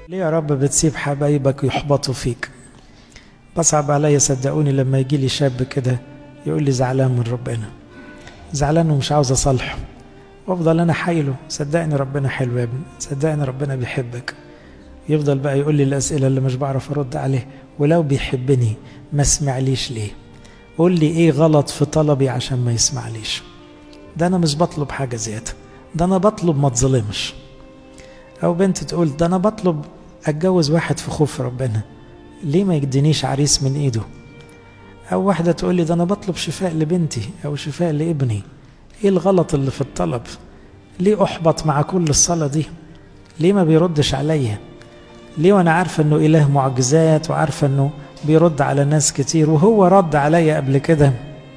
ليه يا رب بتسيب حبايبك يحبطوا فيك بصعب عليا صدقوني لما يجي لي شاب كده يقول لي زعلان من ربنا زعلان ومش عاوز اصالحه وافضل انا حايله صدقني ربنا حلو يا ابني صدقني ربنا بيحبك يفضل بقى يقول لي الاسئله اللي مش بعرف ارد عليه ولو بيحبني ما سمعليش ليه قول لي ايه غلط في طلبي عشان ما يسمعليش ده انا مش بطلب حاجه زياده ده انا بطلب ما تظلمش او بنت تقول ده انا بطلب اتجوز واحد في خوف ربنا ليه ما يدينيش عريس من ايده او واحده تقول لي ده انا بطلب شفاء لبنتي او شفاء لابني ايه الغلط اللي في الطلب ليه احبط مع كل الصلاه دي ليه ما بيردش عليا ليه وانا عارفه انه اله معجزات وعارفه انه بيرد على ناس كتير وهو رد عليا قبل كده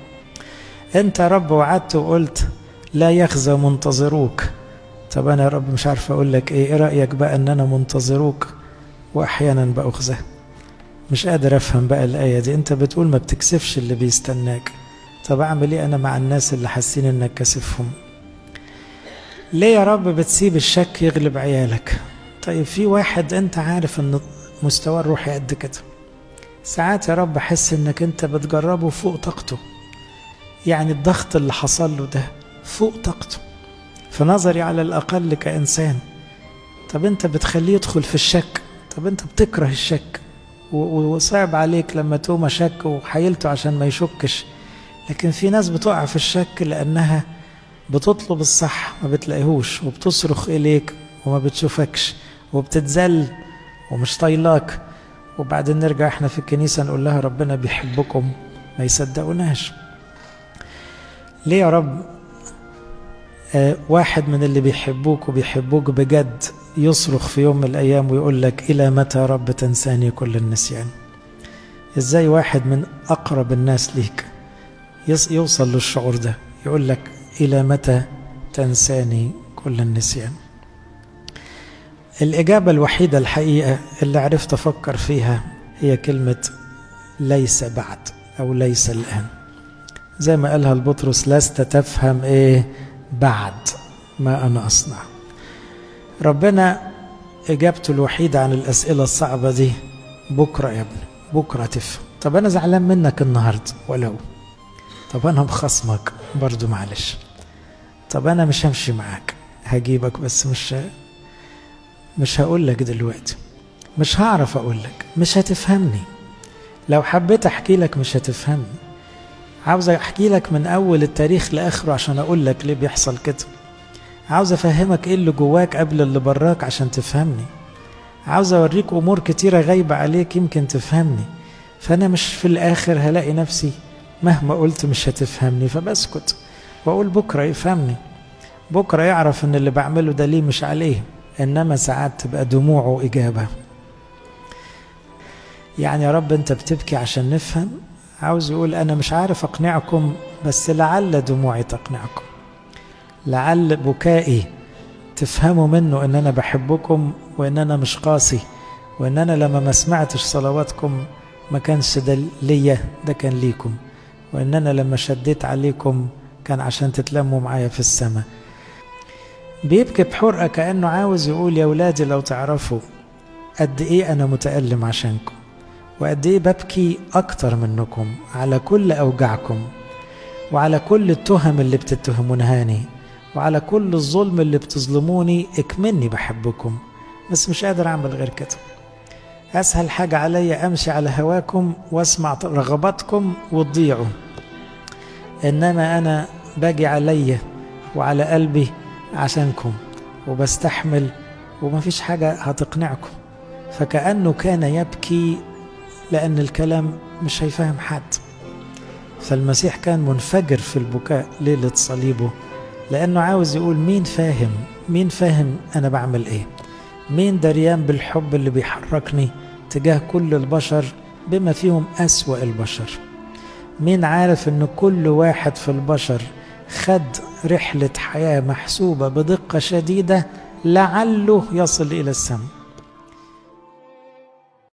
انت يا رب وعدت وقلت لا يخزى منتظروك طب انا يا رب مش عارف اقول لك ايه ايه رايك بقى ان انا منتظروك واحيانا باخزى مش قادر افهم بقى الايه دي انت بتقول ما بتكسفش اللي بيستناك طب اعمل ايه انا مع الناس اللي حاسين انك كاسفهم ليه يا رب بتسيب الشك يغلب عيالك طيب في واحد انت عارف ان مستواه الروحي قد كده ساعات يا رب احس انك انت بتجربه فوق طاقته يعني الضغط اللي حصل له ده فوق طاقته في نظري على الاقل كانسان طب انت بتخليه يدخل في الشك طب انت بتكره الشك وصعب عليك لما توما شك وحايلته عشان ما يشكش لكن في ناس بتقع في الشك لانها بتطلب الصح ما بتلاقيهوش وبتصرخ اليك وما بتشوفكش وبتتذل ومش طايلاك وبعدين نرجع احنا في الكنيسة نقول لها ربنا بيحبكم ما يصدقوناش ليه يا رب آه واحد من اللي بيحبوك وبيحبوك بجد يصرخ في يوم من الأيام ويقول لك إلى متى يا رب تنساني كل النسيان إزاي واحد من أقرب الناس ليك يوصل للشعور ده يقول لك إلى متى تنساني كل النسيان الإجابة الوحيدة الحقيقة اللي عرفت أفكر فيها هي كلمة ليس بعد أو ليس الآن زي ما قالها البطرس لست تفهم إيه بعد ما أنا أصنع ربنا إجابته الوحيدة عن الأسئلة الصعبة دي بكرة يا ابني بكرة تفهم طب أنا زعلان منك النهاردة ولو طب أنا مخصمك برضو معلش طب أنا مش همشي معاك هجيبك بس مش مش هقول لك دلوقتي مش هعرف اقول لك مش هتفهمني لو حبيت احكي لك مش هتفهمني عاوز احكي لك من اول التاريخ لاخره عشان اقول لك ليه بيحصل كده عاوز افهمك ايه اللي جواك قبل اللي براك عشان تفهمني عاوز اوريك امور كتيره غايبه عليك يمكن تفهمني فانا مش في الاخر هلاقي نفسي مهما قلت مش هتفهمني فبسكت واقول بكره يفهمني بكره يعرف ان اللي بعمله ده ليه مش عليه انما ساعات تبقى دموعه اجابه يعني يا رب انت بتبكي عشان نفهم عاوز يقول انا مش عارف اقنعكم بس لعل دموعي تقنعكم لعل بكائي تفهموا منه ان انا بحبكم وان انا مش قاسي وان انا لما ما سمعتش صلواتكم ما كانش ده ليا ده كان ليكم وان انا لما شديت عليكم كان عشان تتلموا معايا في السماء بيبكي بحرقة كأنه عاوز يقول يا ولادي لو تعرفوا قد إيه أنا متألم عشانكم وقد إيه ببكي أكتر منكم على كل أوجاعكم وعلى كل التهم اللي بتتهمونهاني وعلى كل الظلم اللي بتظلموني اكمني بحبكم بس مش قادر أعمل غير كده أسهل حاجة عليا أمشي على هواكم وأسمع رغباتكم وتضيعوا إنما أنا باجي عليا وعلى قلبي عشانكم وبستحمل ومفيش حاجة هتقنعكم فكأنه كان يبكي لأن الكلام مش هيفهم حد فالمسيح كان منفجر في البكاء ليلة صليبه لأنه عاوز يقول مين فاهم مين فاهم أنا بعمل إيه مين دريان بالحب اللي بيحركني تجاه كل البشر بما فيهم أسوأ البشر مين عارف أن كل واحد في البشر خد رحلة حياة محسوبة بدقة شديدة لعله يصل إلى السماء